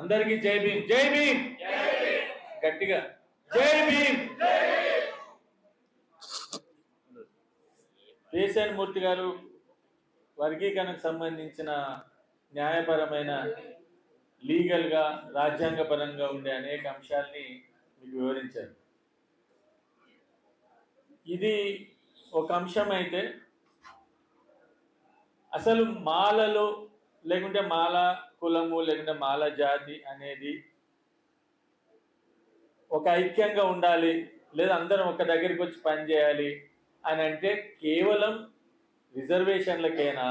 అందరికీ జై భీమ్ జై భీమ్ గట్టిగా జై భీమ్ పేసన్ మూర్తి గారు వర్గీకరణకు సంబంధించిన న్యాయపరమైన లీగల్గా రాజ్యాంగపరంగా ఉండే అనేక అంశాల్ని మీకు వివరించారు ఇది ఒక అంశం అయితే అసలు మాలలు లేకుంటే మాల కులము లేకుంటే మాల జాతి అనేది ఒక ఐక్యంగా ఉండాలి లేదా అందరం ఒక దగ్గరికి వచ్చి పనిచేయాలి అని అంటే కేవలం రిజర్వేషన్లకైనా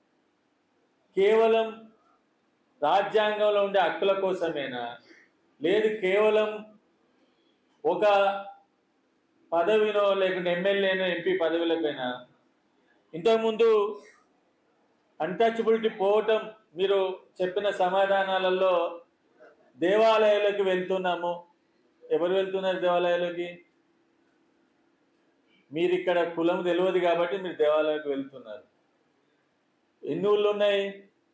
కేవలం రాజ్యాంగంలో ఉండే హక్కుల కోసమేనా లేదు కేవలం ఒక పదవినో లేకుంటే ఎమ్మెల్యేనో ఎంపీ పదవులకైనా ఇంతకుముందు అన్టచబిలిటీ పోవటం మీరు చెప్పిన సమాధానాలలో దేవాలయాలకు వెళ్తున్నాము ఎవరు వెళ్తున్నారు దేవాలయాలకి మీరు ఇక్కడ కులం తెలియదు కాబట్టి మీరు దేవాలయాలకు వెళ్తున్నారు ఎన్ని ఊళ్ళు ఉన్నాయి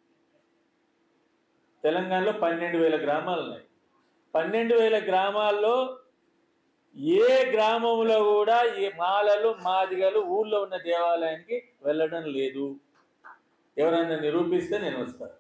తెలంగాణలో పన్నెండు వేల గ్రామాలు ఉన్నాయి పన్నెండు వేల గ్రామాల్లో ఏ గ్రామంలో కూడా ఏ మాలలు మాదిగలు ఊళ్ళో ఉన్న దేవాలయానికి వెళ్ళడం లేదు ఎవరైనా నిరూపిస్తే నేను వస్తాను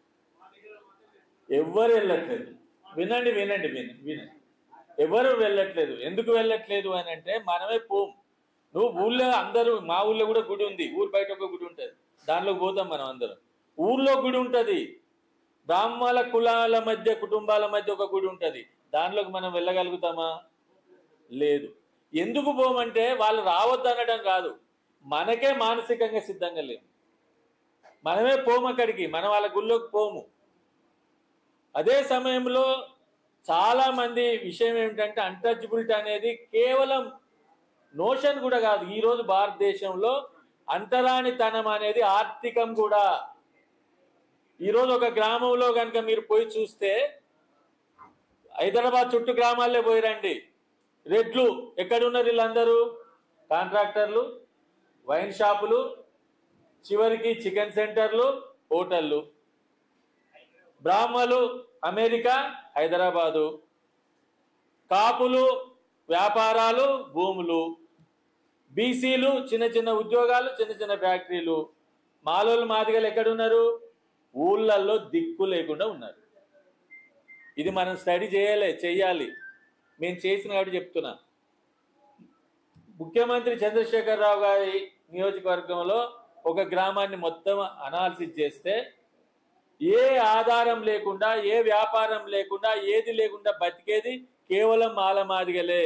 ఎవ్వరు వెళ్ళట్లేదు వినండి వినండి వినండి వినండి ఎవరు వెళ్ళట్లేదు ఎందుకు వెళ్ళట్లేదు అని అంటే మనమే పోం నువ్వు ఊళ్ళో అందరూ మా ఊళ్ళో కూడా గుడి ఉంది ఊరు బయట ఒక గుడి ఉంటుంది దానిలోకి పోతాం మనం అందరం ఊర్లో గుడి ఉంటుంది బ్రాహ్మణ కులాల మధ్య కుటుంబాల మధ్య ఒక గుడి ఉంటుంది దానిలోకి మనం వెళ్ళగలుగుతామా లేదు ఎందుకు పోమంటే వాళ్ళు రావద్దు అనడం కాదు మనకే మానసికంగా సిద్ధంగా లేము మనమే పోము అక్కడికి మనం వాళ్ళ గుళ్ళోకి పోము అదే సమయంలో చాలా మంది విషయం ఏమిటంటే అన్టచబిలిటీ అనేది కేవలం నోషన్ కూడా కాదు ఈరోజు భారతదేశంలో అంటరానితనం అనేది ఆర్థికం కూడా ఈరోజు ఒక గ్రామంలో కనుక మీరు పోయి చూస్తే హైదరాబాద్ చుట్టూ గ్రామాల్లో పోయి రండి రెడ్లు ఎక్కడున్నారు వీళ్ళందరూ కాంట్రాక్టర్లు వైన్ షాపులు చివరికి చికెన్ సెంటర్లు హోటళ్ళు బ్రాహ్మలు అమెరికా హైదరాబాదు కాపులు వ్యాపారాలు భూములు బీసీలు చిన్న చిన్న ఉద్యోగాలు చిన్న చిన్న ఫ్యాక్టరీలు మాలోలు మాదిగలు ఎక్కడున్నారు ఊళ్ళల్లో దిక్కు లేకుండా ఉన్నారు ఇది మనం స్టడీ చేయలే చెయ్యాలి మేము చేసిన కాబట్టి చెప్తున్నా ముఖ్యమంత్రి చంద్రశేఖరరావు గారి నియోజకవర్గంలో ఒక గ్రామాన్ని మొత్తం అనాలిసిస్ చేస్తే ఏ ఆధారం లేకుండా ఏ వ్యాపారం లేకుండా ఏది లేకుండా బతికేది కేవలం మాలమాదిగలే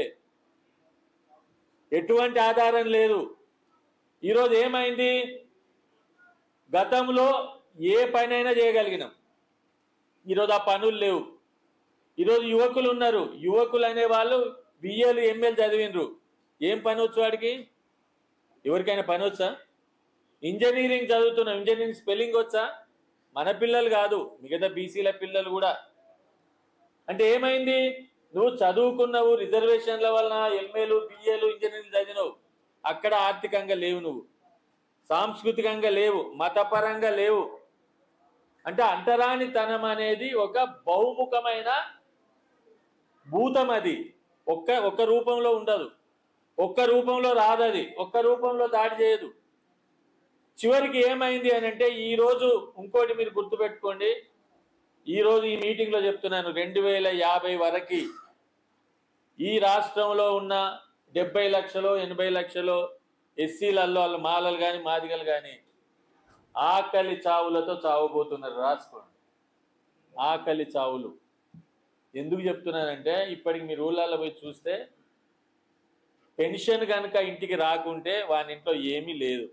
ఎటువంటి ఆధారం లేదు ఈరోజు ఏమైంది గతంలో ఏ పనైనా చేయగలిగినాం ఈరోజు ఆ పనులు లేవు ఈరోజు యువకులు ఉన్నారు యువకులు అనే వాళ్ళు బిఏలు ఎంఏలు చదివినరు ఏం పని వచ్చు వాడికి ఎవరికైనా పని వచ్చా ఇంజనీరింగ్ చదువుతున్నాం ఇంజనీరింగ్ స్పెల్లింగ్ వచ్చా మన పిల్లలు కాదు మిగతా బీసీల పిల్లలు కూడా అంటే ఏమైంది నువ్వు చదువుకున్నావు రిజర్వేషన్ల వలన ఎంఏలు బిఏలు ఇంజనీరింగ్ చదివినావు అక్కడ ఆర్థికంగా లేవు నువ్వు సాంస్కృతికంగా లేవు మతపరంగా లేవు అంటే అంటరానితనం అనేది ఒక బహుముఖమైన భూతం అది ఒక్క ఒక్క రూపంలో ఉండదు ఒక్క రూపంలో రాదది ఒక్క రూపంలో దాడి చేయదు చివరికి ఏమైంది అని అంటే ఈ రోజు ఇంకోటి మీరు గుర్తుపెట్టుకోండి ఈ రోజు ఈ మీటింగ్లో చెప్తున్నాను రెండు వేల యాభై వరకు ఈ రాష్ట్రంలో ఉన్న డెబ్బై లక్షలు ఎనభై లక్షలు ఎస్సీలలో వాళ్ళ మాలలు కానీ మాదిగలు కానీ ఆకలి చావులతో చావబోతున్నారు రాసుకోండి ఆకలి చావులు ఎందుకు చెప్తున్నానంటే ఇప్పటికి మీరు ఊళ్ళల్లో పోయి చూస్తే పెన్షన్ కనుక ఇంటికి రాకుంటే వాని ఇంట్లో ఏమీ లేదు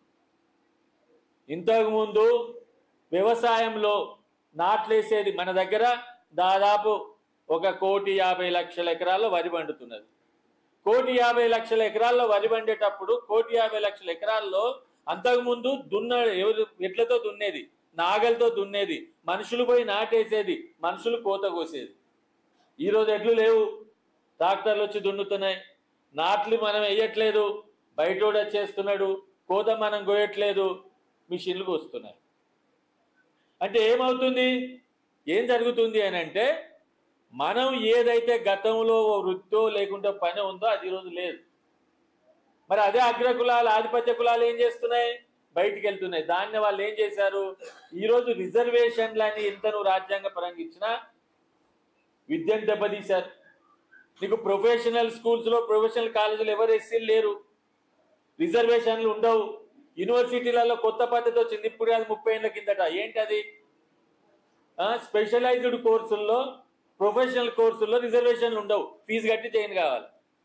ఇంతకుముందు వ్యవసాయంలో నాట్లేసేది మన దగ్గర దాదాపు ఒక కోటి యాభై లక్షల ఎకరాల్లో వరి పండుతున్నది కోటి యాభై లక్షల ఎకరాల్లో వరి పండేటప్పుడు కోటి యాభై లక్షల ఎకరాల్లో అంతకుముందు దున్న ఎవరు ఎట్లతో దున్నేది నాగలతో దున్నేది మనుషులు పోయి నాటేసేది మనుషులు కోత కోసేది ఈరోజు ఎట్లు లేవు ట్రాక్టర్లు వచ్చి దున్నుతున్నాయి నాట్లు మనం వేయట్లేదు బయటోడు వచ్చేస్తున్నాడు కోత మనం కోయట్లేదు మిషన్లు వస్తున్నాయి అంటే ఏమవుతుంది ఏం జరుగుతుంది అని అంటే మనం ఏదైతే గతంలో ఓ వృత్తో లేకుంటే పని ఉందో అది ఈరోజు లేదు మరి అదే అగ్ర కులాలు ఆధిపత్య కులాలు ఏం చేస్తున్నాయి బయటికి వెళ్తున్నాయి దాన్ని వాళ్ళు ఏం చేశారు ఈరోజు రిజర్వేషన్లని ఎంత నువ్వు రాజ్యాంగ పరంగా ఇచ్చినా విద్యను దెబ్బతీశారు నీకు ప్రొఫెషనల్ స్కూల్స్లో ప్రొఫెషనల్ కాలేజీలు ఎవరు ఎస్సీలు లేరు రిజర్వేషన్లు ఉండవు యూనివర్సిటీలలో కొత్త పద్ధతి వచ్చింది ఇప్పుడు అది ముప్పై ఏళ్ళ కిందట ఏంటి అది స్పెషలైజ్డ్ కోర్సుల్లో ప్రొఫెషనల్ కోర్సుల్లో రిజర్వేషన్లు ఉండవు ఫీజు కట్టి చేయని కావాలి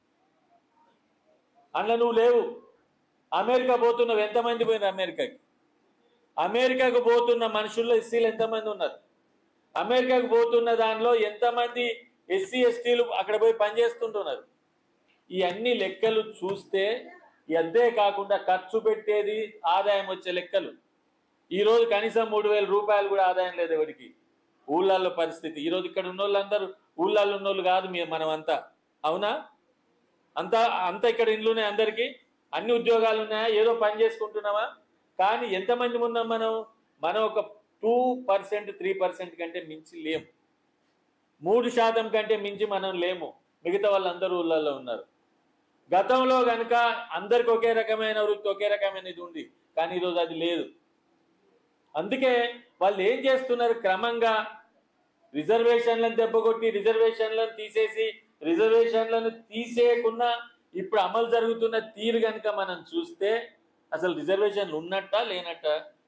అందులో నువ్వు లేవు అమెరికా పోతున్నావు ఎంతమంది పోయినారు అమెరికాకి అమెరికాకు పోతున్న మనుషుల్లో ఎస్సీలు ఎంతమంది ఉన్నారు అమెరికాకు పోతున్న దానిలో ఎంతమంది ఎస్సీ ఎస్టీలు అక్కడ పోయి పనిచేస్తుంటున్నారు ఈ అన్ని లెక్కలు చూస్తే అదే కాకుండా ఖర్చు పెట్టేది ఆదాయం వచ్చే లెక్కలు ఈరోజు కనీసం మూడు వేల రూపాయలు కూడా ఆదాయం లేదు ఎవరికి ఊళ్ళల్లో పరిస్థితి ఈరోజు ఇక్కడ ఉన్న వాళ్ళందరూ ఊళ్ళల్లో ఉన్న వాళ్ళు కాదు మీ మనమంతా అవునా అంతా అంతా ఇక్కడ ఇండ్లున్నాయి అందరికీ అన్ని ఉద్యోగాలు ఉన్నాయా ఏదో పని చేసుకుంటున్నామా కానీ ఎంతమంది ఉన్నాం మనం మనం ఒక టూ పర్సెంట్ త్రీ పర్సెంట్ కంటే మించి లేము మూడు శాతం కంటే మించి మనం లేము మిగతా వాళ్ళందరూ ఊళ్ళల్లో ఉన్నారు గతంలో కనుక అందరికి ఒకే రకమైన వృత్తి ఒకే రకమైన ఇది ఉంది కానీ ఈరోజు అది లేదు అందుకే వాళ్ళు ఏం చేస్తున్నారు క్రమంగా రిజర్వేషన్లను దెబ్బకొట్టి రిజర్వేషన్లను తీసేసి రిజర్వేషన్లను తీసేయకుండా ఇప్పుడు అమలు జరుగుతున్న తీరు కనుక మనం చూస్తే అసలు రిజర్వేషన్లు ఉన్నట్ట లేనట్ట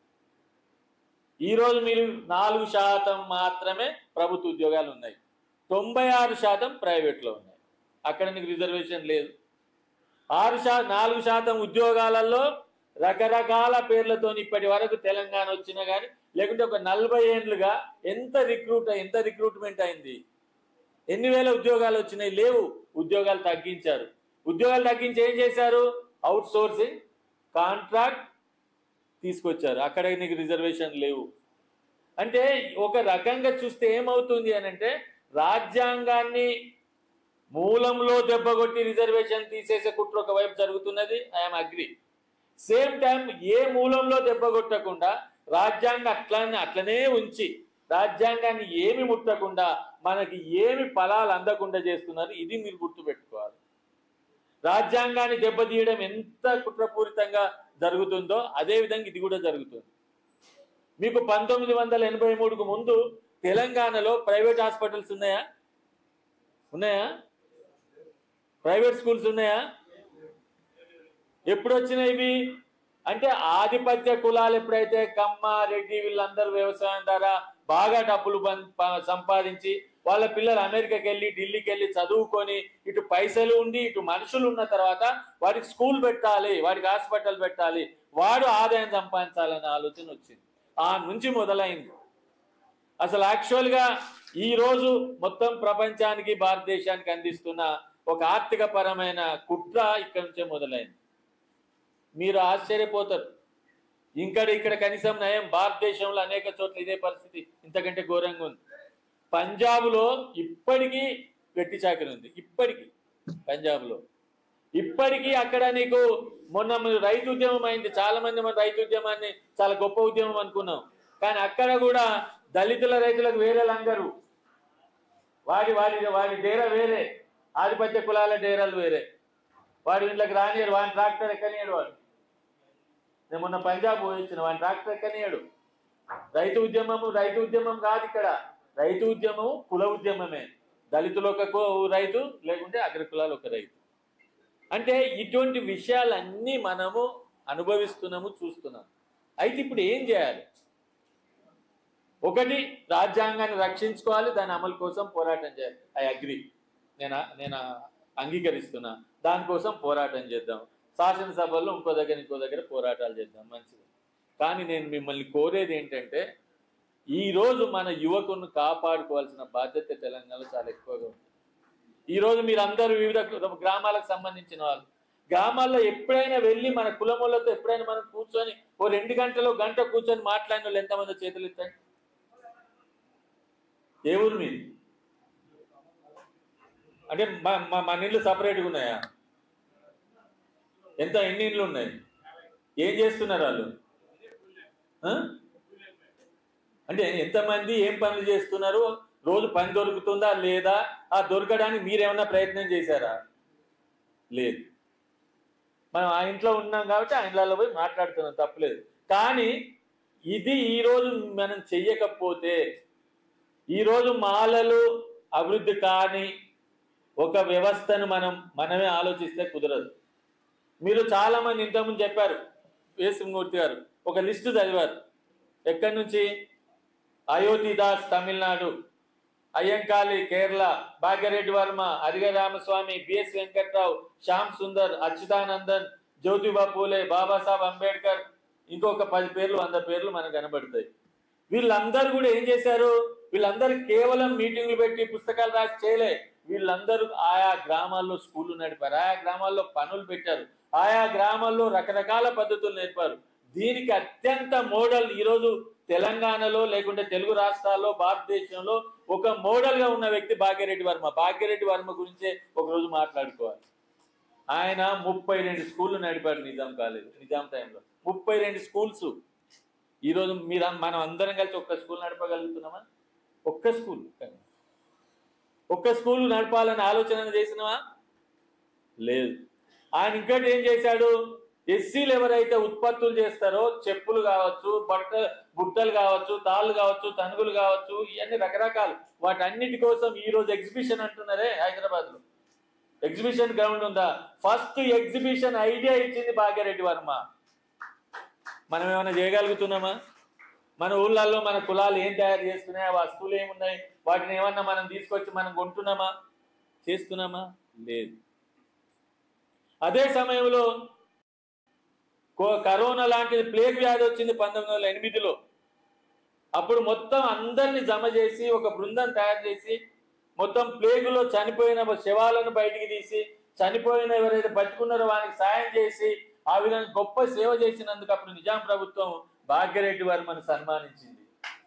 ఈరోజు మీరు నాలుగు శాతం మాత్రమే ప్రభుత్వ ఉద్యోగాలు ఉన్నాయి తొంభై ఆరు శాతం ప్రైవేట్లో ఉన్నాయి అక్కడ నీకు రిజర్వేషన్ లేదు ఆరు శా నాలుగు శాతం ఉద్యోగాలలో రకరకాల పేర్లతో ఇప్పటి వరకు తెలంగాణ వచ్చినా కానీ లేకుంటే ఒక నలభై ఏండ్లుగా ఎంత రిక్రూట్ ఎంత రిక్రూట్మెంట్ అయింది ఎన్ని వేల ఉద్యోగాలు వచ్చినాయి లేవు ఉద్యోగాలు తగ్గించారు ఉద్యోగాలు తగ్గించి ఏం చేశారు అవుట్ సోర్సింగ్ కాంట్రాక్ట్ తీసుకొచ్చారు అక్కడ నీకు రిజర్వేషన్ లేవు అంటే ఒక రకంగా చూస్తే ఏమవుతుంది అని అంటే రాజ్యాంగాన్ని మూలంలో దెబ్బకొట్టి రిజర్వేషన్ తీసేసే కుట్ర ఒకవైపు జరుగుతున్నది ఐఎమ్ అగ్రి సేమ్ టైం ఏ మూలంలో దెబ్బకొట్టకుండా రాజ్యాంగం అట్లనే అట్లనే ఉంచి రాజ్యాంగాన్ని ఏమి ముట్టకుండా మనకి ఏమి ఫలాలు అందకుండా చేస్తున్నారు ఇది మీరు గుర్తుపెట్టుకోవాలి రాజ్యాంగాన్ని దెబ్బతీయడం ఎంత కుట్రపూరితంగా జరుగుతుందో అదే విధంగా ఇది కూడా జరుగుతుంది మీకు పంతొమ్మిది వందల ఎనభై మూడుకు ముందు తెలంగాణలో ప్రైవేట్ హాస్పిటల్స్ ఉన్నాయా ఉన్నాయా ప్రైవేట్ స్కూల్స్ ఉన్నాయా ఎప్పుడు వచ్చినాయి ఇవి అంటే ఆధిపత్య కులాలు ఎప్పుడైతే కమ్మ రెడ్డి వీళ్ళందరూ వ్యవసాయం ద్వారా బాగా డబ్బులు పం- ప- సంపాదించి వాళ్ళ పిల్లలు అమెరికాకి వెళ్ళి ఢిల్లీకి వెళ్ళి చదువుకొని ఇటు పైసలు ఉండి ఇటు మనుషులు ఉన్న తర్వాత వాడికి స్కూల్ పెట్టాలి వాడికి హాస్పిటల్ పెట్టాలి వాడు ఆదాయం సంపాదించాలనే ఆలోచన వచ్చింది ఆ నుంచి మొదలైంది అసలు యాక్చువల్గా ఈ రోజు మొత్తం ప్రపంచానికి భారతదేశానికి అందిస్తున్న ఒక ఆర్థిక పరమైన కుట్ర ఇక్కడ నుంచే మొదలైంది మీరు ఆశ్చర్యపోతారు ఇంకా ఇక్కడ కనీసం నయం భారతదేశంలో అనేక చోట్ల ఇదే పరిస్థితి ఇంతకంటే ఘోరంగా ఉంది పంజాబ్లో ఇప్పటికీ వెట్టి చాకరి ఉంది ఇప్పటికీ పంజాబ్లో ఇప్పటికీ అక్కడ నీకు మొన్న మన రైతు ఉద్యమం అయింది చాలా మంది మన రైతు ఉద్యమాన్ని చాలా గొప్ప ఉద్యమం అనుకున్నాం కానీ అక్కడ కూడా దళితుల రైతులకు వేరే లంగరు వాడి వాడి వాడి డేరా వేరే ఆధిపత్య కులాల డేరాలు వేరే వాడి ఇంట్లోకి రానియడు వాడి ట్రాక్టర్ ఎక్కనియడు వాడు నేను మొన్న పంజాబ్ పోయి వచ్చిన వాడి ట్రాక్టర్ ఎక్కనియడు రైతు ఉద్యమము రైతు ఉద్యమం కాదు ఇక్కడ రైతు ఉద్యమం కుల ఉద్యమమే దళితులు ఒక కు- రైతు లేకుంటే అగ్ర కులాలు ఒక రైతు అంటే ఇటువంటి విషయాలన్నీ మనము అనుభవిస్తున్నాము చూస్తున్నాము అయితే ఇప్పుడు ఏం చేయాలి ఒకటి రాజ్యాంగాన్ని రక్షించుకోవాలి దాని అమలు కోసం పోరాటం చేయాలి ఐ అగ్రి నేను నేను అంగీకరిస్తున్నా దానికోసం పోరాటం చేద్దాం శాసనసభల్లో ఇంకో దగ్గర ఇంకో దగ్గర పోరాటాలు చేద్దాం మంచిది కానీ నేను మిమ్మల్ని కోరేది ఏంటంటే ఈ రోజు మన యువకులను కాపాడుకోవాల్సిన బాధ్యత తెలంగాణలో చాలా ఎక్కువగా ఉంది ఈ రోజు మీరందరూ వివిధ గ్రామాలకు సంబంధించిన వాళ్ళు గ్రామాల్లో ఎప్పుడైనా వెళ్ళి మన కులములతో ఎప్పుడైనా మనం కూర్చొని ఓ రెండు గంటలు గంట కూర్చొని మాట్లాడిన వాళ్ళు ఎంతమంది చేతులు ఎత్తండి ఏ ఊరు మీది అంటే మా మా మన ఇల్లు సపరేట్గా ఉన్నాయా ఎంత ఎన్ని ఇండ్లు ఉన్నాయి ఏం చేస్తున్నారు వాళ్ళు ఆ? అంటే ఎంతమంది ఏం పనులు చేస్తున్నారు రోజు పని దొరుకుతుందా లేదా ఆ దొరకడానికి మీరేమన్నా ప్రయత్నం చేశారా లేదు మనం ఆ ఇంట్లో ఉన్నాం కాబట్టి ఆ ఇంట్లో పోయి మాట్లాడుతున్నాం తప్పలేదు కానీ ఇది ఈరోజు మనం చెయ్యకపోతే ఈరోజు మాలలు అభివృద్ధి కాని ఒక వ్యవస్థను మనం మనమే ఆలోచిస్తే కుదరదు మీరు చాలా మంది ఇంతకుముందు చెప్పారు వేసుమూర్తి గారు ఒక లిస్టు చదివారు ఎక్కడి నుంచి అయోధ్యదాస్ తమిళనాడు అయ్యంకాళి కేరళ భాగ్యరెడ్డి వర్మ అరిగ రామస్వామి బిఎస్ వెంకట్రావు శ్యామ్ సుందర్ అచ్యుతానందన్ జ్యోతిబా పూలే బాబాసాహెబ్ అంబేద్కర్ ఇంకొక పది పేర్లు వంద పేర్లు మనకు కనబడతాయి వీళ్ళందరూ కూడా ఏం చేశారు వీళ్ళందరూ కేవలం మీటింగ్లు పెట్టి పుస్తకాలు రాసి చేయలే వీళ్ళందరూ ఆయా గ్రామాల్లో స్కూళ్ళు నడిపారు ఆయా గ్రామాల్లో పనులు పెట్టారు ఆయా గ్రామాల్లో రకరకాల పద్ధతులు నేర్పారు దీనికి అత్యంత మోడల్ ఈరోజు తెలంగాణలో లేకుంటే తెలుగు రాష్ట్రాల్లో భారతదేశంలో ఒక మోడల్ గా ఉన్న వ్యక్తి భాగ్యరెడ్డి వర్మ భాగ్యరెడ్డి వర్మ గురించే ఒక రోజు మాట్లాడుకోవాలి ఆయన ముప్పై రెండు స్కూళ్ళు నడిపాడు నిజాం కాలేజ్ నిజాం టైంలో ముప్పై రెండు స్కూల్స్ ఈరోజు మీరు మనం అందరం కలిసి ఒక్క స్కూల్ నడపగలుగుతున్నామా ఒక్క స్కూల్ కానీ ఒక్క స్కూల్ నడపాలని ఆలోచన చేసినవా లేదు ఆయన ఇంకోటి ఏం చేశాడు ఎస్సీలు ఎవరైతే ఉత్పత్తులు చేస్తారో చెప్పులు కావచ్చు బట్ట బుట్టలు కావచ్చు తాళ్ళు కావచ్చు తనుగులు కావచ్చు ఇవన్నీ రకరకాలు వాటన్నిటి కోసం ఈ రోజు ఎగ్జిబిషన్ అంటున్నారే హైదరాబాద్ లో ఎగ్జిబిషన్ గ్రౌండ్ ఉందా ఫస్ట్ ఎగ్జిబిషన్ ఐడియా ఇచ్చింది భాగ్యరెడ్డి వర్మ మనం ఏమైనా చేయగలుగుతున్నామా మన ఊళ్ళల్లో మన కులాలు ఏం తయారు చేస్తున్నాయి ఆ వస్తువులు ఏమున్నాయి వాటిని ఏమన్నా మనం తీసుకొచ్చి మనం కొంటున్నామా చేస్తున్నామా లేదు అదే సమయంలో కో- కరోనా లాంటిది ప్లేగ్ వ్యాధి వచ్చింది పంతొమ్మిది వందల ఎనిమిదిలో అప్పుడు మొత్తం అందరిని జమ చేసి ఒక బృందం తయారు చేసి మొత్తం ప్లేగులో చనిపోయిన శవాలను బయటికి తీసి చనిపోయిన ఎవరైతే బతుకున్నారో వారికి సాయం చేసి ఆ విధంగా గొప్ప సేవ చేసినందుకు అప్పుడు నిజాం ప్రభుత్వం భాగ్యరెడ్డి వర్మను సన్మానించింది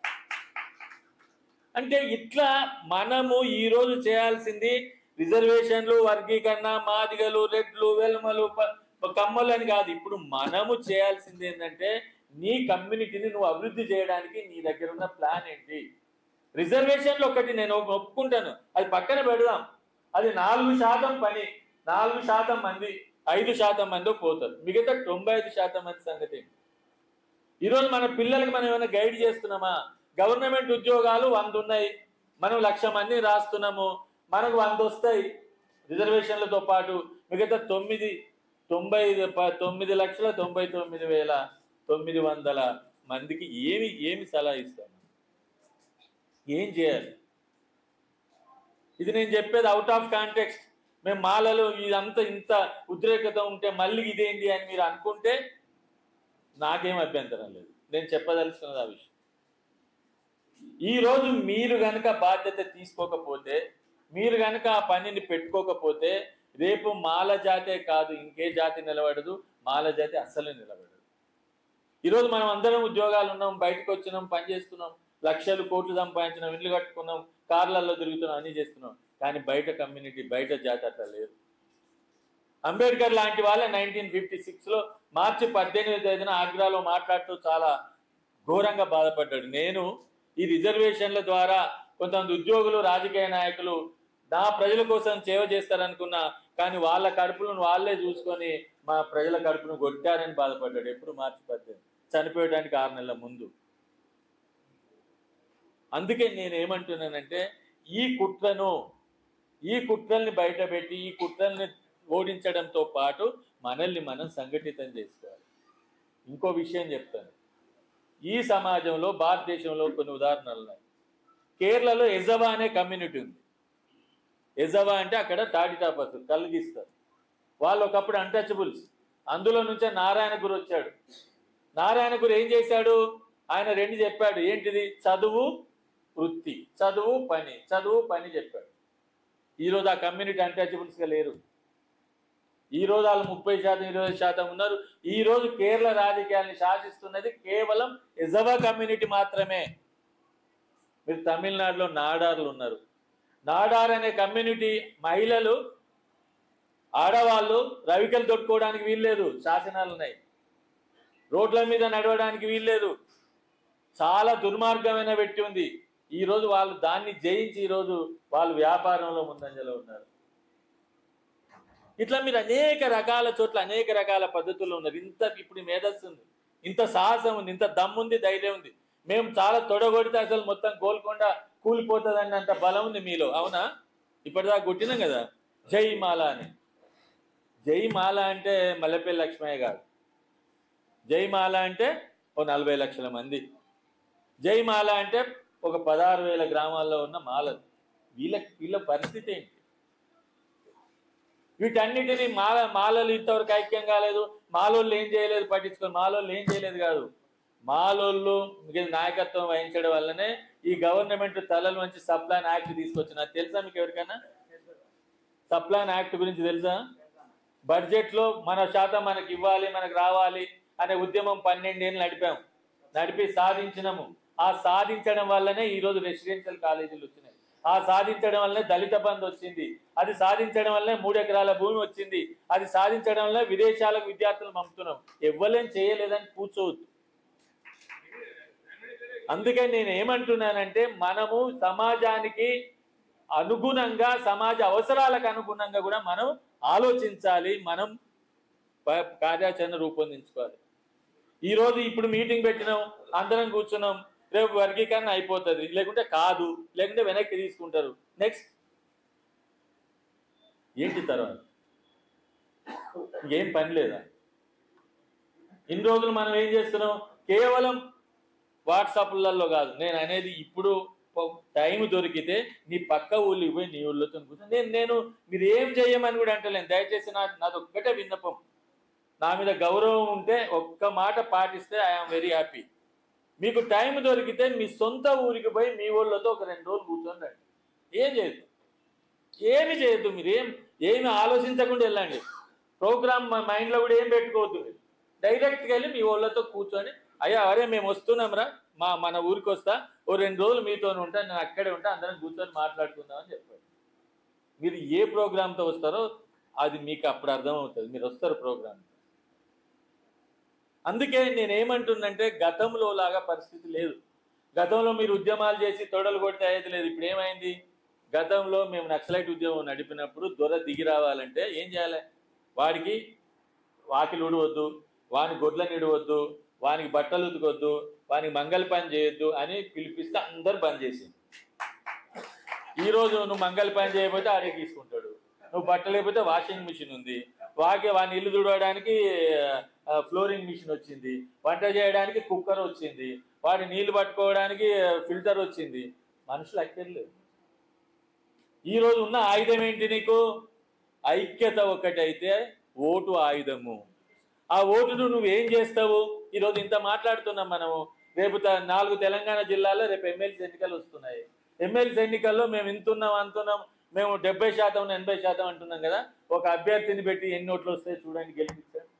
అంటే ఇట్లా మనము ఈ రోజు చేయాల్సింది రిజర్వేషన్లు వర్గీకరణ మాదిగలు రెడ్లు వెల్మలు ప- కమ్మలు అని కాదు ఇప్పుడు మనము చేయాల్సింది ఏంటంటే నీ కమ్యూనిటీని నువ్వు అభివృద్ధి చేయడానికి నీ దగ్గర ఉన్న ప్లాన్ ఏంటి రిజర్వేషన్లు ఒకటి నేను ఒప్పుకుంటాను అది పక్కన పెడదాం అది నాలుగు శాతం పని నాలుగు శాతం మంది ఐదు శాతం మంది పోతారు మిగతా తొంభై ఐదు శాతం మంది సంగతి ఏంటి? ఈరోజు మన పిల్లలకి మనం ఏమైనా గైడ్ చేస్తున్నామా గవర్నమెంట్ ఉద్యోగాలు వంద ఉన్నాయి మనం లక్ష మంది రాస్తున్నాము మనకు వంద వస్తాయి రిజర్వేషన్లతో పాటు మిగతా తొమ్మిది తొంభై ప- తొమ్మిది లక్షల తొంభై తొమ్మిది వేల తొమ్మిది వందల మందికి ఏమి ఏమి సలహా ఇస్తాము ఏం చేయాలి ఇది నేను చెప్పేది అవుట్ ఆఫ్ కాంటెక్స్ట్ మేము మాలలో ఇదంతా ఇంత ఉద్రేకత ఉంటే మళ్ళీ ఇదేంటి అని మీరు అనుకుంటే నాకేం అభ్యంతరం లేదు నేను చెప్పదలుచుకున్నది ఆ విషయం ఈ రోజు మీరు గనక బాధ్యత తీసుకోకపోతే మీరు గనక ఆ పనిని పెట్టుకోకపోతే రేపు మాల జాతే కాదు ఇంకే జాతి నిలబడదు మాల జాతి అస్సలు నిలబడదు ఈరోజు మనం అందరం ఉద్యోగాలు ఉన్నాం బయటకు వచ్చినాం పని చేస్తున్నాం లక్షలు కోట్లు సంపాదించినాం ఇల్లు కట్టుకున్నాం కార్లలో తిరుగుతున్నాం అన్ని చేస్తున్నాం కానీ బయట కమ్యూనిటీ బయట జాతి అట్లా లేదు అంబేద్కర్ లాంటి వాళ్ళ నైన్టీన్ ఫిఫ్టీ సిక్స్లో మార్చి పద్దెనిమిది తేదీన ఆగ్రాలో మాట్లాడుతూ చాలా ఘోరంగా బాధపడ్డాడు నేను ఈ రిజర్వేషన్ల ద్వారా కొంతమంది ఉద్యోగులు రాజకీయ నాయకులు నా ప్రజల కోసం సేవ చేస్తారనుకున్నా కానీ వాళ్ళ కడుపులను వాళ్ళే చూసుకొని మా ప్రజల కడుపును కొట్టారని బాధపడ్డాడు ఎప్పుడు మార్చి పద్దెనిమిది చనిపోయడానికి ఆరు నెలల ముందు అందుకే నేను ఏమంటున్నానంటే ఈ కుట్రను ఈ కుట్రల్ని బయటపెట్టి ఈ కుట్రల్ని ఓడించడంతో పాటు మనల్ని మనం సంఘటితం చేసుకోవాలి ఇంకో విషయం చెప్తాను ఈ సమాజంలో భారతదేశంలో కొన్ని ఉదాహరణలు ఉన్నాయి కేరళలో ఎజవా అనే కమ్యూనిటీ ఉంది ఎజవా అంటే అక్కడ తాటిటాపర్స్ కలిగిస్తారు వాళ్ళు ఒకప్పుడు అన్టచబుల్స్ అందులో నుంచే నారాయణ గురు వచ్చాడు నారాయణ గురు ఏం చేశాడు ఆయన రెండు చెప్పాడు ఏంటిది చదువు వృత్తి చదువు పని చదువు పని చెప్పాడు ఈరోజు ఆ కమ్యూనిటీ అన్టచబుల్స్గా లేరు ఈ రోజు వాళ్ళు ముప్పై శాతం ఇరవై శాతం ఉన్నారు ఈ రోజు కేరళ రాజకీయాల్ని శాసిస్తున్నది కేవలం ఎజవా కమ్యూనిటీ మాత్రమే మీరు తమిళనాడులో నాడార్లు ఉన్నారు నాడార్ అనే కమ్యూనిటీ మహిళలు ఆడవాళ్ళు రవికలు తొట్టుకోవడానికి వీల్లేదు శాసనాలు ఉన్నాయి రోడ్ల మీద నడవడానికి వీల్లేదు చాలా దుర్మార్గమైన పెట్టి ఉంది ఈ రోజు వాళ్ళు దాన్ని జయించి ఈ రోజు వాళ్ళు వ్యాపారంలో ముందంజలో ఉన్నారు ఇట్లా మీరు అనేక రకాల చోట్ల అనేక రకాల పద్ధతుల్లో ఉన్నారు ఇంత ఇప్పుడు మేధస్సు ఉంది ఇంత సాహసం ఉంది ఇంత దమ్ముంది ధైర్యం ఉంది మేము చాలా తొడగొడితే అసలు మొత్తం గోల్కొండ కూలిపోతుంది అన్నంత బలం ఉంది మీలో అవునా ఇప్పటిదాకా కొట్టినాం కదా జై మాల అని జై మాల అంటే మల్లెపల్లి లక్ష్మయ్య గారు జై మాల అంటే ఓ నలభై లక్షల మంది జై మాల అంటే ఒక పదహారు వేల గ్రామాల్లో ఉన్న మాలలు వీళ్ళ వీళ్ళ పరిస్థితి ఏంటి వీటన్నిటిని మాల మాలలు ఇంతవరకు ఐక్యం కాలేదు మాలోళ్ళు ఏం చేయలేదు పట్టించుకొని మాలోళ్ళు ఏం చేయలేదు కాదు మాలోళ్ళు మిగిలిన నాయకత్వం వహించడం వల్లనే ఈ గవర్నమెంట్ తలలు నుంచి సప్లాన్ యాక్ట్ తీసుకొచ్చిన అది తెలుసా మీకు ఎవరికైనా సప్లాన్ యాక్ట్ గురించి తెలుసా బడ్జెట్ లో మన శాతం మనకి ఇవ్వాలి మనకు రావాలి అనే ఉద్యమం పన్నెండేళ్ళు నడిపాం నడిపి సాధించినాము ఆ సాధించడం వల్లనే ఈ రోజు రెసిడెన్షియల్ కాలేజీలు వచ్చినాయి ఆ సాధించడం వల్లనే దళిత బంధు వచ్చింది అది సాధించడం వల్లనే మూడు ఎకరాల భూమి వచ్చింది అది సాధించడం వల్ల విదేశాలకు విద్యార్థులు పంపుతున్నాం ఎవ్వలేం చేయలేదని కూర్చోవద్దు అందుకే నేను ఏమంటున్నానంటే మనము సమాజానికి అనుగుణంగా సమాజ అవసరాలకు అనుగుణంగా కూడా మనం ఆలోచించాలి మనం ప- కార్యాచరణ రూపొందించుకోవాలి ఈ రోజు ఇప్పుడు మీటింగ్ పెట్టినాం అందరం కూర్చున్నాం రేపు వర్గీకరణ అయిపోతుంది లేకుంటే కాదు లేకుంటే వెనక్కి తీసుకుంటారు నెక్స్ట్ ఏంటి తర్వాత ఏం పని లేదా ఇన్ని రోజులు మనం ఏం చేస్తున్నాం కేవలం వాట్సాప్లలో కాదు నేను అనేది ఇప్పుడు టైం దొరికితే నీ పక్క ఊళ్ళకి పోయి నీ ఊళ్ళతో కూర్చొని నేను నేను మీరు ఏం చేయమని కూడా అంటలేను దయచేసి నా నాది ఒక్కటే విన్నపం నా మీద గౌరవం ఉంటే ఒక్క మాట పాటిస్తే ఐఎమ్ వెరీ హ్యాపీ మీకు టైం దొరికితే మీ సొంత ఊరికి పోయి మీ ఊళ్ళతో ఒక రెండు రోజులు కూర్చొని రండి ఏం చేయొద్దు ఏమి చేయొద్దు మీరు ఏం ఏమి ఆలోచించకుండా వెళ్ళండి ప్రోగ్రామ్ మైండ్లో కూడా ఏం పెట్టుకోవద్దు మీరు డైరెక్ట్గా వెళ్ళి మీ వాళ్ళతో కూర్చొని అయ్యా అరే మేము వస్తున్నాంరా మా మన ఊరికి వస్తా ఓ రెండు రోజులు మీతో ఉంటా నేను అక్కడే ఉంటా అందరం కూర్చొని మాట్లాడుకుందాం అని చెప్పాడు మీరు ఏ ప్రోగ్రామ్తో వస్తారో అది మీకు అప్పుడు అర్థమవుతుంది మీరు వస్తారు ప్రోగ్రామ్ అందుకే నేను ఏమంటున్నంటే గతంలో లాగా పరిస్థితి లేదు గతంలో మీరు ఉద్యమాలు చేసి తొడలు కొడితే అయ్యేది లేదు ఇప్పుడు ఏమైంది గతంలో మేము నక్సలైట్ ఉద్యమం నడిపినప్పుడు దొర దిగి రావాలంటే ఏం చేయాలి వాడికి వాకిలు ఉడవద్దు వాని గొడ్లను ఇడవద్దు వానికి బట్టలు ఉతకొద్దు వానికి మంగళ పని చేయొద్దు అని పిలిపిస్తే అందరు బంద్ చేసింది ఈ రోజు నువ్వు మంగళ పని చేయకపోతే ఆడే తీసుకుంటాడు నువ్వు బట్టలు లేకపోతే వాషింగ్ మిషన్ ఉంది వాకి వాని ఇల్లు తుడవడానికి ఆ, ఫ్లోరింగ్ మిషన్ వచ్చింది వంట చేయడానికి కుక్కర్ వచ్చింది వాడి నీళ్లు పట్టుకోవడానికి ఫిల్టర్ వచ్చింది మనుషులు అక్కర్లేదు ఈ రోజు ఉన్న ఆయుధం ఏంటి నీకు ఐక్యత ఒకటైతే ఓటు ఆయుధము ఆ ఓటును నువ్వు ఏం చేస్తావు ఈరోజు ఇంత మాట్లాడుతున్నాం మనము రేపు త- నాలుగు తెలంగాణ జిల్లాల్లో రేపు ఎమ్మెల్సీ ఎన్నికలు వస్తున్నాయి ఎమ్మెల్సీ ఎన్నికల్లో మేము ఇంతున్నాం అంటున్నాం మేము డెబ్బై శాతం ఎనభై శాతం అంటున్నాం కదా ఒక అభ్యర్థిని పెట్టి ఎన్ని ఓట్లు వస్తాయి చూడండి గెలిపించారు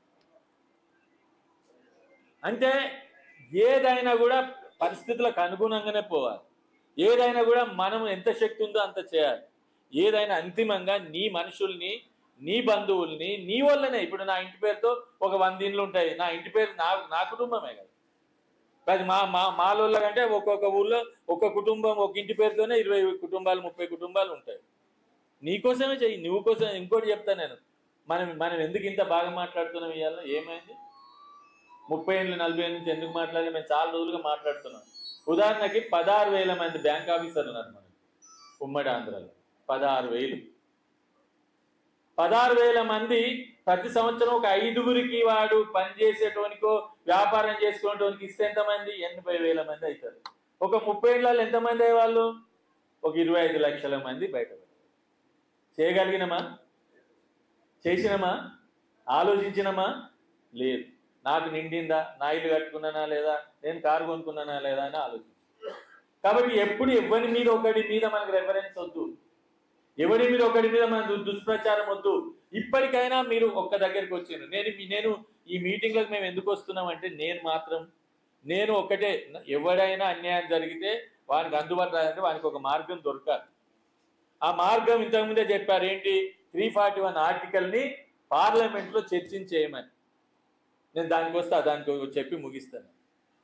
అంటే ఏదైనా కూడా పరిస్థితులకు అనుగుణంగానే పోవాలి ఏదైనా కూడా మనం ఎంత శక్తి ఉందో అంత చేయాలి ఏదైనా అంతిమంగా నీ మనుషుల్ని నీ బంధువుల్ని నీ వల్లనే ఇప్పుడు నా ఇంటి పేరుతో ఒక వంద ఇండ్లు ఉంటాయి నా ఇంటి పేరు నా నా కుటుంబమే కదా అది మా మా మాలోళ్ళ కంటే ఒక్కొక్క ఊళ్ళో ఒక్క కుటుంబం ఒక ఇంటి పేరుతోనే ఇరవై కుటుంబాలు ముప్పై కుటుంబాలు ఉంటాయి నీకోసమే చెయ్యి నువ్వు కోసం ఇంకోటి చెప్తా నేను మనం మనం ఎందుకు ఇంత బాగా మాట్లాడుతున్నాం ఇవాళ ఏమైంది ముప్పై ఏళ్ళు నలభై ఏళ్ళ నుంచి ఎందుకు మాట్లాడి మేము చాలా రోజులుగా మాట్లాడుతున్నాం ఉదాహరణకి పదహారు వేల మంది బ్యాంక్ ఆఫీసర్లు ఉన్నారు మనకి ఉమ్మడి ఆంధ్రాలో పదహారు వేలు పదహారు వేల మంది ప్రతి సంవత్సరం ఒక ఐదుగురికి వాడు పని చేసేటోనికో వ్యాపారం చేసుకునేటోనికి ఇస్తే ఎంతమంది ఎనభై వేల మంది అవుతారు ఒక ముప్పై ఏళ్ళలో ఎంతమంది అయ్యేవాళ్ళు ఒక ఇరవై ఐదు లక్షల మంది బయట చేయగలిగినమా చేసినమా ఆలోచించినమా లేదు నాకు నిండిందా నా ఇల్లు కట్టుకున్నానా లేదా నేను కారు కొనుక్కున్నానా లేదా అని ఆలోచించు కాబట్టి ఎప్పుడు ఎవరి మీద ఒకటి మీద మనకు రెఫరెన్స్ వద్దు ఎవరి మీద ఒకటి మీద మన దు- దుష్ప్రచారం వద్దు ఇప్పటికైనా మీరు ఒక్క దగ్గరికి వచ్చారు నేను మీ- నేను ఈ మీటింగ్లకు మేము ఎందుకు వస్తున్నాం అంటే నేను మాత్రం నేను ఒకటే ఎవడైనా అన్యాయం జరిగితే వానికి అందుబాటు రాదంటే వానికి ఒక మార్గం దొరకాలి ఆ మార్గం ఇంతకుముందే చెప్పారు ఏంటి త్రీ ఫార్టీ వన్ ఆర్టికల్ని పార్లమెంట్లో చర్చించేయమని నేను దానికి వస్తా దానికి చెప్పి ముగిస్తాను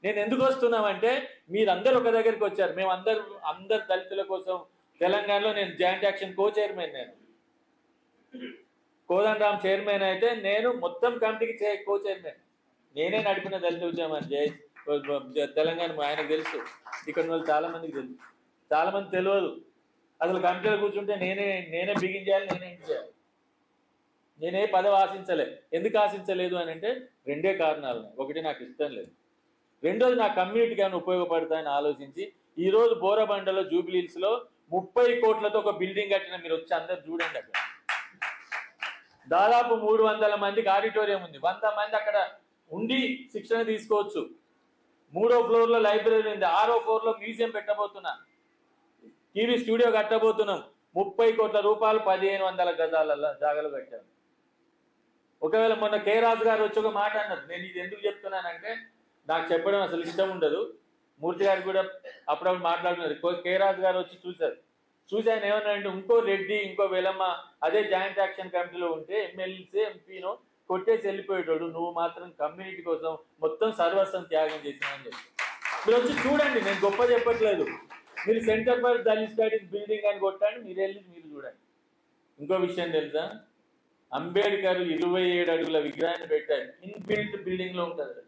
నేను ఎందుకు వస్తున్నామంటే మీరందరూ ఒక దగ్గరికి వచ్చారు మేము అందరు అందరు దళితుల కోసం తెలంగాణలో నేను జాయింట్ యాక్షన్ కో చైర్మన్ నేను కోదండరామ్ చైర్మన్ అయితే నేను మొత్తం కమిటీకి చే కో చైర్మన్ నేనే నడిపిన దళిత ఉద్యమం జై తెలంగాణ ఆయనకు తెలుసు ఇక్కడ ఉన్న వాళ్ళు చాలా మందికి తెలుసు చాలా మంది తెలియదు అసలు కమిటీలో కూర్చుంటే నేనే నేనే బిగించాలి నేనే ఇంటి చేయాలి నేనే పదవి ఆశించలే ఎందుకు ఆశించలేదు అని అంటే రెండే కారణాలు ఉన్నాయి. ఒకటి నాకు ఇష్టం లేదు రెండోది నా కమ్యూనిటీకి ఏమైనా ఉపయోగపడతాయని ఆలోచించి ఈ రోజు బోరబండలో జూబిలీస్ లో ముప్పై కోట్లతో ఒక బిల్డింగ్ కట్టిన మీరు వచ్చి అందరు చూడండి అక్కడ దాదాపు మూడు వందల మందికి ఆడిటోరియం ఉంది వంద మంది అక్కడ ఉండి శిక్షణ తీసుకోవచ్చు మూడో ఫ్లోర్ లో లైబ్రరీ ఉంది ఆరో ఫ్లోర్ లో మ్యూజియం పెట్టబోతున్నా టీవీ స్టూడియో కట్టబోతున్నాం ముప్పై కోట్ల రూపాయలు పదిహేను వందల గజాల జాగాలు కట్టాను ఒకవేళ మొన్న కే రాజు గారు వచ్చి ఒక మాట అన్నారు నేను ఇది ఎందుకు చెప్తున్నానంటే నాకు చెప్పడం అసలు ఇష్టం ఉండదు మూర్తి గారు కూడా అప్పుడప్పుడు మాట్లాడుతున్నారు కో- కే రాజు గారు వచ్చి చూశారు చూసి ఆయన ఏమన్నారంటే ఇంకో రెడ్డి ఇంకో వెలమ్మ అదే జాయింట్ యాక్షన్ కమిటీలో ఉంటే ఎమ్మెల్సీ ఎంపీను కొట్టేసి వెళ్ళిపోయేటోడు నువ్వు మాత్రం కమ్యూనిటీ కోసం మొత్తం సర్వస్వం త్యాగం చేసినావని చెప్పి మీరు వచ్చి చూడండి నేను గొప్ప చెప్పట్లేదు మీరు centre for Dalit studies building అని కొట్టండి మీరు వెళ్ళి మీరు చూడండి ఇంకో విషయం తెలుసా అంబేద్కర్ ఇరవై ఏడు అడుగుల విగ్రహాన్ని పెట్టారు ఇన్బిల్ట్ బిల్డింగ్ లో ఉంటుంది అది.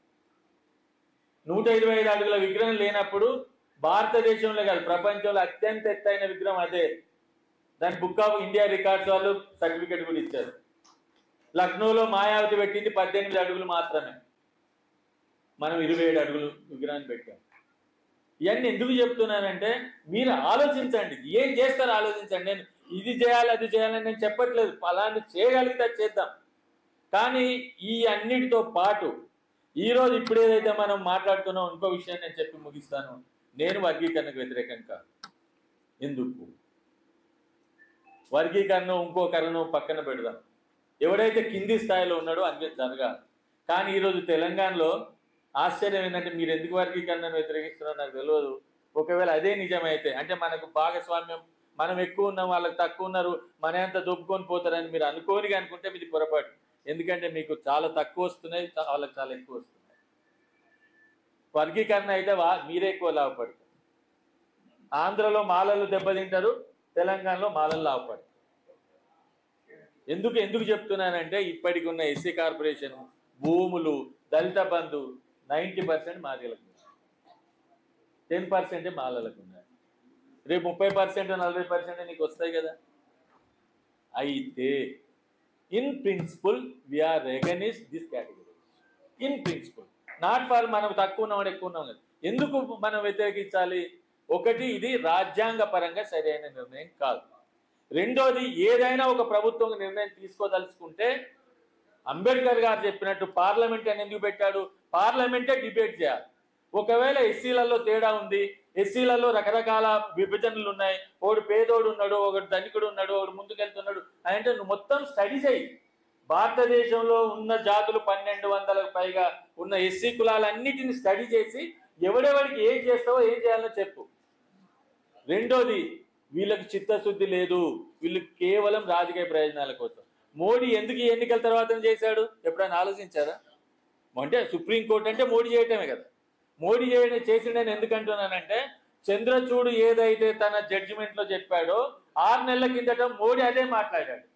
నూట ఇరవై ఐదు అడుగుల విగ్రహం లేనప్పుడు భారతదేశంలో కాదు ప్రపంచంలో అత్యంత ఎత్తైన విగ్రహం అదే దాని బుక్ ఆఫ్ ఇండియా రికార్డ్స్ వాళ్ళు సర్టిఫికెట్ కూడా ఇచ్చారు లక్నోలో మాయావతి పెట్టింది పద్దెనిమిది అడుగులు మాత్రమే మనం ఇరవై ఏడు అడుగులు విగ్రహాన్ని పెట్టాం ఇవన్నీ ఎందుకు చెప్తున్నానంటే మీరు ఆలోచించండి ఏం చేస్తారో ఆలోచించండి నేను ఇది చేయాలి అది చేయాలని నేను చెప్పట్లేదు అలాంటి చేయగలిగితే అది చేద్దాం కానీ ఈ అన్నిటితో పాటు ఈ రోజు ఇప్పుడు ఏదైతే మనం మాట్లాడుతున్నాం ఇంకో విషయం నేను చెప్పి ముగిస్తాను నేను వర్గీకరణకు వ్యతిరేకం కాదు ఎందుకు వర్గీకరణ ఇంకో కరణ పక్కన పెడదాం ఎవడైతే కింది స్థాయిలో ఉన్నాడో అంతే జరగాలి కానీ ఈరోజు తెలంగాణలో ఆశ్చర్యం ఏంటంటే మీరు ఎందుకు వర్గీకరణను వ్యతిరేకిస్తున్నారో నాకు తెలియదు ఒకవేళ అదే నిజమైతే అంటే మనకు భాగస్వామ్యం మనం ఎక్కువ ఉన్నాం వాళ్ళకి తక్కువ ఉన్నారు మన అంత దొబ్బుకొని పోతారని మీరు అనుకోని అనుకుంటే మీది పొరపాటు ఎందుకంటే మీకు చాలా తక్కువ వస్తున్నాయి చా- వాళ్ళకి చాలా ఎక్కువ వస్తున్నాయి వర్గీకరణ అయితే వా- మీరే ఎక్కువ లాభపడతారు ఆంధ్రలో మాలలు దెబ్బతింటారు తెలంగాణలో మాలలు లాభపడతారు ఎందుకు ఎందుకు చెప్తున్నానంటే ఇప్పటికి ఉన్న ఎస్సీ కార్పొరేషన్ భూములు దళిత బంధు నైంటీ పర్సెంట్ మాదిగలకు టెన్ పర్సెంటే మాలలకు ఉన్నాయి రేపు ముప్పై పర్సెంట్ నలభై పర్సెంట్ నీకు వస్తాయి కదా అయితే in principle we are recognise this category in principle not for మనం తక్కువ ఉన్నాం ఎక్కువ ఉన్నాం కదా ఎందుకు మనం వ్యతిరేకించాలి ఒకటి ఇది రాజ్యాంగ పరంగా సరైన నిర్ణయం కాదు రెండోది ఏదైనా ఒక ప్రభుత్వం నిర్ణయం తీసుకోదలుచుకుంటే అంబేద్కర్ గారు చెప్పినట్టు పార్లమెంట్ అని ఎందుకు పెట్టాడు పార్లమెంటే డిబేట్ చేయాలి ఒకవేళ ఎస్సీలలో తేడా ఉంది ఎస్సీలలో రకరకాల విభజనలు ఉన్నాయి ఒకడు పేదోడు ఉన్నాడు ఒకడు ధనికుడు ఉన్నాడు ఒకడు ముందుకెళ్తున్నాడు అంటే నువ్వు మొత్తం స్టడీ చేయి భారతదేశంలో ఉన్న జాతులు పన్నెండు వందలకు పైగా ఉన్న ఎస్సీ కులాలన్నిటిని స్టడీ చేసి ఎవడెవడికి ఏం చేస్తావో ఏం చేయాలో చెప్పు రెండోది వీళ్ళకి చిత్తశుద్ధి లేదు వీళ్ళు కేవలం రాజకీయ ప్రయోజనాల కోసం మోడీ ఎందుకు ఈ ఎన్నికల తర్వాత చేశాడు ఎప్పుడైనా ఆలోచించారా అంటే సుప్రీంకోర్టు అంటే మోడీ చేయటమే కదా మోడీ చేయడం చేసిండని ఎందుకు అంటున్నానంటే చంద్రచూడు ఏదైతే తన జడ్జిమెంట్ లో చెప్పాడో ఆరు నెలల కిందట మోడీ అదే మాట్లాడాడు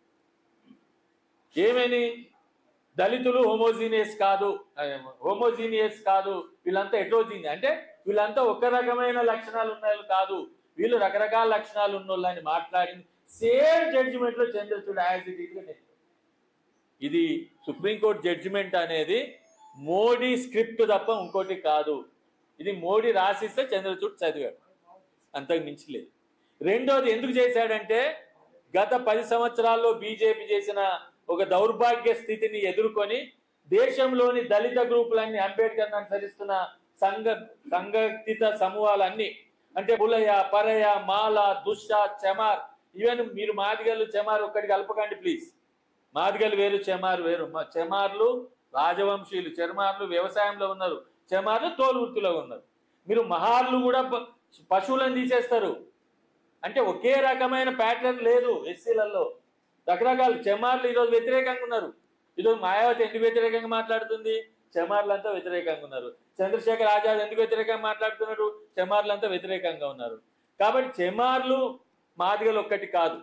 ఏమని దళితులు హోమోజీనియస్ కాదు హోమోజీనియస్ కాదు వీళ్ళంతా ఎట్రోజీని అంటే వీళ్ళంతా ఒక రకమైన లక్షణాలు ఉన్న వాళ్ళు కాదు వీళ్ళు రకరకాల లక్షణాలు ఉన్న వాళ్ళని మాట్లాడింది సేమ్ జడ్జిమెంట్ లో చంద్రచూడ్ యాజ్ ఇట్ ఈస్ గా చెప్పాడు. ఇది సుప్రీంకోర్టు జడ్జిమెంట్ అనేది మోడీ స్క్రిప్ట్ తప్ప ఇంకోటి కాదు ఇది మోడీ రాసిస్తే చంద్రచూడ్ చదివాడు అంతకు మించి లేదు రెండోది ఎందుకు చేశాడంటే గత పది సంవత్సరాల్లో బీజేపీ చేసిన ఒక దౌర్భాగ్య స్థితిని ఎదుర్కొని దేశంలోని దళిత గ్రూపులన్నీ అంబేద్కర్ అనుసరిస్తున్న సంఘ సంఘటిత సమూహాలన్నీ అంటే పులయ పరయ మాల దుష్ట చెమార్ ఈవెన్ మీరు మాదిగలు చెమార్ ఒక్కటి కలపకండి ప్లీజ్ మాదిగలు వేరు చెమార్ వేరు మా చెమార్లు రాజవంశీయులు చెమార్లు వ్యవసాయంలో ఉన్నారు చెమార్లు తోలు వృత్తిలో ఉన్నారు మీరు మహార్లు కూడా ప- పశువులను తీసేస్తారు అంటే ఒకే రకమైన ప్యాటర్న్ లేదు ఎస్సీలలో రకరకాల చెమార్లు ఈరోజు వ్యతిరేకంగా ఉన్నారు ఈరోజు మాయావతి ఎందుకు వ్యతిరేకంగా మాట్లాడుతుంది చెమార్లంతా వ్యతిరేకంగా ఉన్నారు చంద్రశేఖర్ ఆజాద్ ఎందుకు వ్యతిరేకంగా మాట్లాడుతున్నారు చెమార్లంతా వ్యతిరేకంగా ఉన్నారు కాబట్టి చెమార్లు మాదిగలు ఒక్కటి కాదు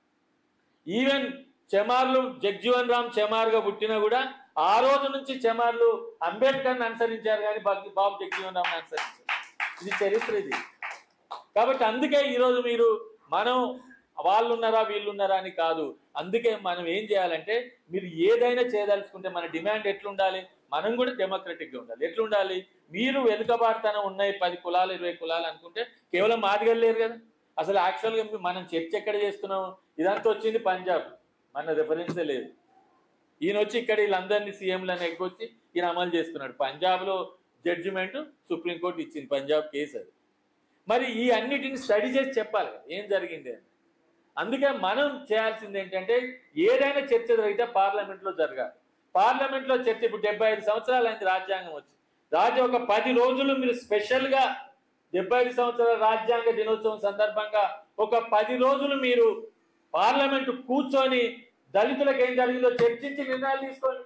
ఈవెన్ చెమార్లు జగ్జీవన్ రామ్ చెమార్గా పుట్టినా కూడా ఆ రోజు నుంచి చెమార్లు అంబేద్కర్ని అనుసరించారు కానీ బాబు బాబు జగ్జీవన్ రామ్ని అనుసరించారు ఇది చరిత్ర ఇది కాబట్టి అందుకే ఈరోజు మీరు మనం వాళ్ళు ఉన్నారా వీళ్ళు ఉన్నారా అని కాదు అందుకే మనం ఏం చేయాలంటే మీరు ఏదైనా చేయదలుచుకుంటే మన డిమాండ్ ఎట్లుండాలి మనం కూడా డెమోక్రటిక్గా ఉండాలి ఎట్లుండాలి మీరు వెనుకబాటుతనం ఉన్నాయి పది కులాలు ఇరవై కులాలు అనుకుంటే కేవలం మాదిగలు లేరు కదా అసలు యాక్చువల్గా మనం చర్చ ఎక్కడ చేస్తున్నాం ఇదంతా వచ్చింది పంజాబ్ మన రెఫరెన్సే లేదు ఈయన వచ్చి ఇక్కడ వీళ్ళందరినీ సీఎంలను ఎగ్గొచ్చి ఈయన అమలు చేస్తున్నాడు పంజాబ్లో జడ్జిమెంట్ సుప్రీంకోర్టు ఇచ్చింది పంజాబ్ కేసు అది మరి ఈ అన్నిటిని స్టడీ చేసి చెప్పాలి కదా ఏం జరిగింది అని అందుకే మనం చేయాల్సింది ఏంటంటే ఏదైనా చర్చ జరిగితే పార్లమెంట్లో జరగాలి పార్లమెంట్లో చర్చ ఇప్పుడు డెబ్బై ఐదు సంవత్సరాలు అయింది రాజ్యాంగం వచ్చి రాజ్యం ఒక పది రోజులు మీరు స్పెషల్గా డెబ్బై ఐదు సంవత్సరాల రాజ్యాంగ దినోత్సవం సందర్భంగా ఒక పది రోజులు మీరు పార్లమెంటు కూర్చొని దళితులకు ఏం జరిగిందో చర్చించి నిర్ణయాలు తీసుకోండి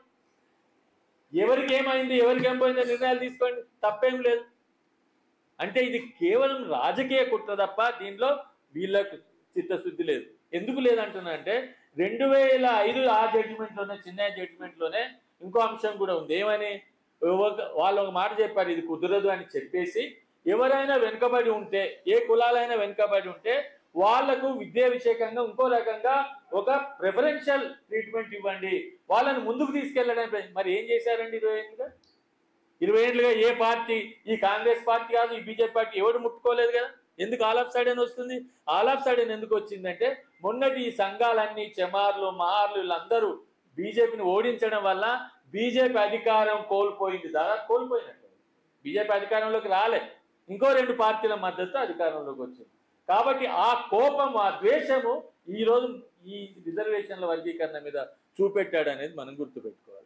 ఎవరికి ఏమైంది ఎవరికి ఏం పోయిందో నిర్ణయాలు తీసుకోండి తప్పేం లేదు అంటే ఇది కేవలం రాజకీయ కుట్ర తప్ప దీనిలో వీళ్ళకు చిత్తశుద్ధి లేదు ఎందుకు లేదంటున్నా అంటే రెండు వేల ఐదు ఆ జడ్జిమెంట్లోనే చిన్న జడ్జిమెంట్లోనే ఇంకో అంశం కూడా ఉంది ఏమని ఒక- వాళ్ళు ఒక మాట చెప్పారు ఇది కుదరదు అని చెప్పేసి ఎవరైనా వెనుకబడి ఉంటే ఏ కులాలైనా వెనుకబడి ఉంటే వాళ్లకు విద్యాభిషేకంగా ఇంకో రకంగా ఒక ప్రిఫరెన్షియల్ ట్రీట్మెంట్ ఇవ్వండి వాళ్ళని ముందుకు తీసుకెళ్ళడానికి మరి ఏం చేశారండి ఇరవై ఏళ్ళుగా ఇరవై ఏళ్ళుగా ఏ పార్టీ ఈ కాంగ్రెస్ పార్టీ కాదు ఈ బీజేపీ పార్టీ ఎవడు ముట్టుకోలేదు కదా ఎందుకు ఆల్ ఆఫ్ సైడెన్ వస్తుంది ఆల్ ఆఫ్ సైడెన్ ఎందుకు వచ్చిందంటే మొన్నటి ఈ సంఘాలన్నీ చెమార్లు మహార్లు వీళ్ళందరూ బీజేపీని ఓడించడం వల్ల బీజేపీ అధికారం కోల్పోయింది దాదాపు కోల్పోయినట్టు బీజేపీ అధికారంలోకి రాలే ఇంకో రెండు పార్టీల మద్దతు అధికారంలోకి వచ్చింది కాబట్టి ఆ కోపం ఆ ద్వేషము ఈ రోజు ఈ రిజర్వేషన్ల వర్గీకరణ మీద చూపెట్టాడు అనేది మనం గుర్తుపెట్టుకోవాలి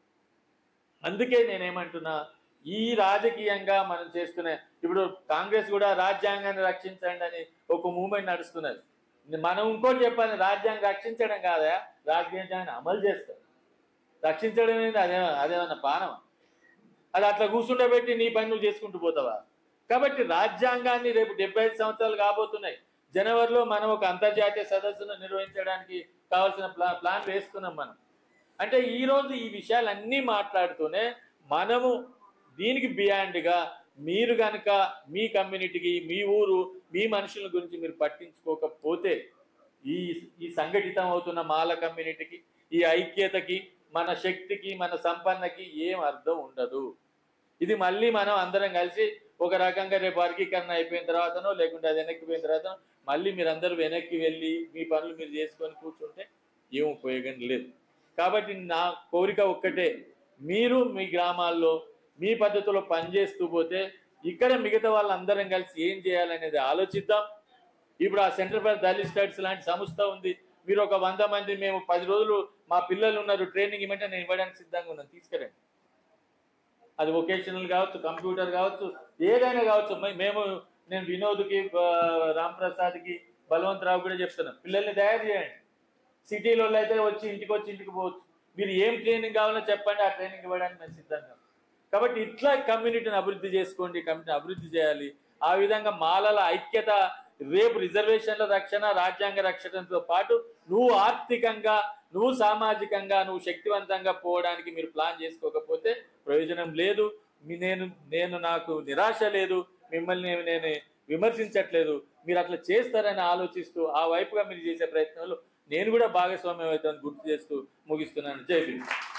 అందుకే నేనేమంటున్నా ఈ రాజకీయంగా మనం చేస్తున్న ఇప్పుడు కాంగ్రెస్ కూడా రాజ్యాంగాన్ని రక్షించండి అని ఒక మూమెంట్ నడుస్తున్నది మనం ఇంకోటి చెప్పాలి రాజ్యాంగం రక్షించడం కాదా రాజ్యాంగాన్ని అమలు చేస్తారు రక్షించడం అనేది అదే అదేమన్నా పానమా అది అట్లా కూర్చుండబెట్టి నీ పని నువ్వు చేసుకుంటూ పోతావా కాబట్టి రాజ్యాంగాన్ని రేపు డెబ్బై ఐదు సంవత్సరాలు కాబోతున్నాయి జనవరిలో మనం ఒక అంతర్జాతీయ సదస్సును నిర్వహించడానికి కావాల్సిన ప్లా ప్లాన్ వేస్తున్నాం మనం అంటే ఈ రోజు ఈ విషయాలన్నీ మాట్లాడుతూనే మనము దీనికి బియాండ్గా మీరు కనుక మీ కమ్యూనిటీకి మీ ఊరు మీ మనుషుల గురించి మీరు పట్టించుకోకపోతే ఈ ఈ సంఘటితం అవుతున్న మాల కమ్యూనిటీకి ఈ ఐక్యతకి మన శక్తికి మన సంపన్నకి ఏం అర్థం ఉండదు ఇది మళ్ళీ మనం అందరం కలిసి ఒక రకంగా రేపు వర్గీకరణ అయిపోయిన తర్వాతనో లేకుంటే అది వెనక్కి పోయిన తర్వాత మళ్ళీ మీరందరూ వెనక్కి వెళ్ళి మీ పనులు మీరు చేసుకొని కూర్చుంటే ఏం ఉపయోగం లేదు కాబట్టి నా కోరిక ఒక్కటే మీరు మీ గ్రామాల్లో మీ పద్ధతిలో పనిచేస్తూ పోతే ఇక్కడ మిగతా వాళ్ళందరం కలిసి ఏం చేయాలనేది ఆలోచిద్దాం ఇప్పుడు ఆ సెంటర్ ఫర్ దళిత్ స్టడీస్ లాంటి సంస్థ ఉంది మీరు ఒక వంద మంది మేము పది రోజులు మా పిల్లలు ఉన్నారు ట్రైనింగ్ ఇవ్వమంటే నేను ఇవ్వడానికి సిద్ధంగా ఉన్నాను తీసుకురండి అది వొకేషనల్ కావచ్చు కంప్యూటర్ కావచ్చు ఏదైనా కావచ్చు మే- మేము నేను వినోద్కి ఆ, రామ్ ప్రసాద్కి బలవంతరావు కూడా చెప్తున్నాను పిల్లల్ని తయారు చేయండి సిటీలో అయితే వచ్చి ఇంటికి వచ్చి ఇంటికి పోవచ్చు మీరు ఏం ట్రైనింగ్ కావాలో చెప్పండి ఆ ట్రైనింగ్ ఇవ్వడానికి మేము సిద్ధంగా ఉన్నాం. కాబట్టి ఇట్లా కమ్యూనిటీని అభివృద్ధి చేసుకోండి కమ్యూనిటీని అభివృద్ధి చేయాలి ఆ విధంగా మాలల ఐక్యత రేపు రిజర్వేషన్ల రక్షణ రాజ్యాంగ రక్షణతో పాటు నువ్వు ఆర్థికంగా నువ్వు సామాజికంగా నువ్వు శక్తివంతంగా పోవడానికి మీరు ప్లాన్ చేసుకోకపోతే ప్రయోజనం లేదు మీ- నేను నేను నాకు నిరాశ లేదు మిమ్మల్ని నేను- నేను విమర్శించట్లేదు మీరు అట్లా చేస్తారని ఆలోచిస్తూ ఆ వైపుగా మీరు చేసే ప్రయత్నంలో నేను కూడా భాగస్వామ్యం అవుతాను గుర్తు చేస్తూ ముగిస్తున్నాను జై భీమ్